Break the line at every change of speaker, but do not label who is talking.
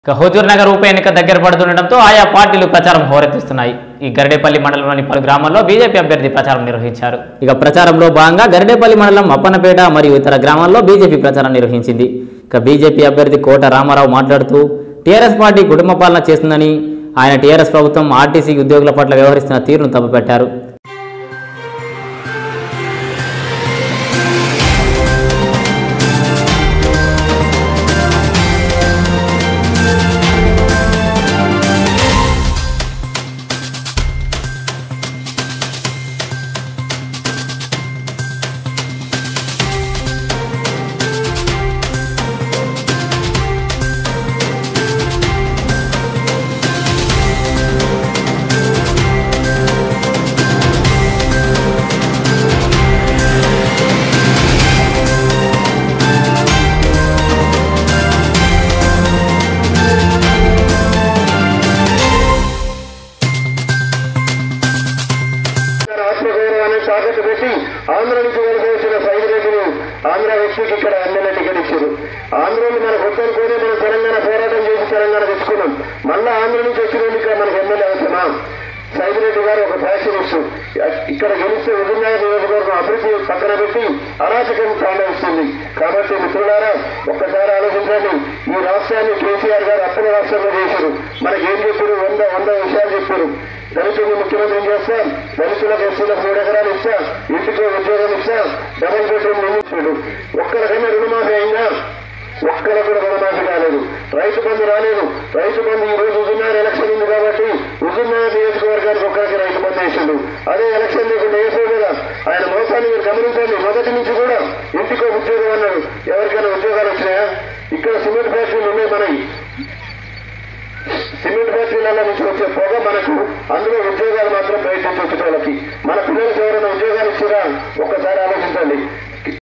ఇక హుజూర్ నగర్ ఉప ఎన్నిక దగ్గర పడుతుండటంతో ఆయా పార్టీలు ప్రచారం హోరెత్తిస్తున్నాయి ఈ గరిడేపల్లి మండలంలోని పలు గ్రామాల్లో బీజేపీ అభ్యర్థి ప్రచారం నిర్వహించారు ఇక ప్రచారంలో భాగంగా గరిడేపల్లి మండలం అప్పన్నపేట మరియు ఇతర గ్రామాల్లో బీజేపీ ప్రచారం నిర్వహించింది ఇక బీజేపీ అభ్యర్థి కోట రామారావు మాట్లాడుతూ టీఆర్ఎస్ పార్టీ కుటుంబ పాలన చేస్తుందని ఆయన టీఆర్ఎస్ ప్రభుత్వం ఆర్టీసీ ఉద్యోగుల పట్ల వ్యవహరిస్తున్న తీరును తప్పుపెట్టారు
తన ఆత్మగౌరవాన్ని తాకట్టు పెట్టి ఆంధ్ర నుంచి వలస వచ్చిన సైనికులు ఆంధ్ర వ్యక్తికి ఇక్కడ ఎమ్మెల్యే టికెట్ ఇచ్చారు ఆంధ్రలో మన కొత్తనుకోనే మనం తెలంగాణ పోరాటం చేసి తెలంగాణ తెచ్చుకున్నాం మళ్ళా ఆంధ్ర నుంచి వచ్చిన వాళ్ళు ఇక్కడ మనకు ఎమ్మెల్యే అవసరమా సైదిరెడ్డి గారు ఒక ఫ్యాక్షన్ ఇక్కడ గెలిస్తే ఉదయనాయ నియోజకవర్గం అభివృద్ధి పక్కన పెట్టి అరాచకం తాండవిస్తుంది కాబట్టి మిత్రులారా ఒక్కసారి ఆలోచించండి ఈ రాష్ట్రాన్ని కేసీఆర్ గారు అప్పుల రాష్ట్రంలో చేశారు మనకి ఏం చెప్పారు వంద వంద విషయాలు చెప్పారు దళితులు ముఖ్యమంత్రి ఏం చేస్తాం దళితులకు ఎస్సీలకు మూడు ఎకరాలు ఇస్తా ఇంటికి ఉద్యోగం ఇస్తా డబల్ బెడ్రూమ్ నిర్మించాడు ఒక్కరికైనా రుణమాఫీ అయిందా ఒక్కరు కూడా రుణమాఫీ కాలేదు రైతు బంధు రాలేదు రైతు బంధు ఈ రోజు హుజున్నార్ ఎలక్షన్ ఉంది కాబట్టి హుజున్నార్ నియోజకవర్గానికి ఒక్కరికి రైతు బంధు వేసిండు అదే ఎలక్షన్ లేకుండా వేసే కదా ఆయన మోసాన్ని మీరు గమనించండి మొదటి నుంచి కూడా ఇంటికో ఉద్యోగం అన్నాడు ఎవరికైనా ఉద్యోగాలు వచ్చినాయా ఇక్కడ సిమెంట్ ఫ్యాక్టరీలు ఉన్నాయి మనకి సిమెంట్ ఫ్యాక్టరీలలో నుంచి వచ్చే పొగ మనకు అందులో ఉద్యోగాలు మాత్రం బయట నుంచి వచ్చే వాళ్ళకి మన పిల్లలకి ఎవరైనా